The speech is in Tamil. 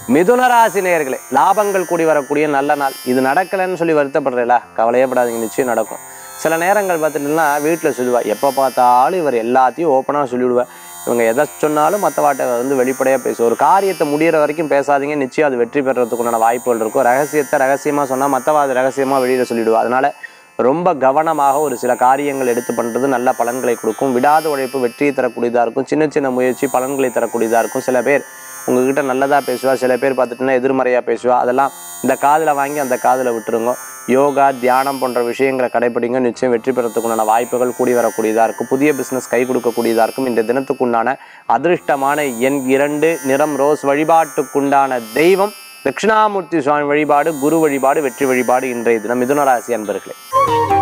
மிதுன ராசி நேயர்களே லாபங்கள் கூடி வரக்கூடிய நல்ல நாள் இது நடக்கலைன்னு சொல்லி வருத்தப்படுறீங்களா கவலையே படாதீங்க நிச்சயம் நடக்கும் சில நேரங்கள் பார்த்துட்டீங்கன்னா வீட்டில் சொல்லுவா எப்போ பார்த்தாலும் இவர் எல்லாத்தையும் ஓப்பனாக சொல்லிவிடுவேன் இவங்க எதை சொன்னாலும் மற்றவாட்டை வந்து வெளிப்படையாக பேசுவோம் ஒரு காரியத்தை முடியிற வரைக்கும் பேசாதீங்க நிச்சயம் அது வெற்றி பெறதுக்குண்டான வாய்ப்புகள் இருக்கும் ரகசியத்தை ரகசியமாக சொன்னால் மற்றவா அது ரகசியமாக வெளியில் சொல்லிவிடுவா அதனால் ரொம்ப கவனமாக ஒரு சில காரியங்கள் எடுத்து பண்ணுறது நல்ல பலன்களை கொடுக்கும் விடாத உழைப்பு வெற்றியை தரக்கூடியதாக இருக்கும் சின்ன சின்ன முயற்சி பலன்களை தரக்கூடியதாக இருக்கும் சில பேர் உங்ககிட்ட நல்லதாக பேசுவா சில பேர் பார்த்துட்டுன்னா எதிர்மறையாக பேசுவா அதெல்லாம் இந்த காதில் வாங்கி அந்த காதில் விட்டுருங்க யோகா தியானம் போன்ற விஷயங்களை கடைப்பிடிங்க நிச்சயம் வெற்றி பெறத்துக்குண்டான வாய்ப்புகள் கூடி வரக்கூடியதாக இருக்கும் புதிய பிஸ்னஸ் கை கொடுக்கக்கூடியதாக இருக்கும் இந்த தினத்துக்குண்டான அதிர்ஷ்டமான எண் இரண்டு நிறம் ரோஸ் வழிபாட்டுக்குண்டான தெய்வம் தட்சிணாமூர்த்தி சுவாமி வழிபாடு குரு வழிபாடு வெற்றி வழிபாடு இன்றைய தினம் மிதுன ராசி அன்பர்களே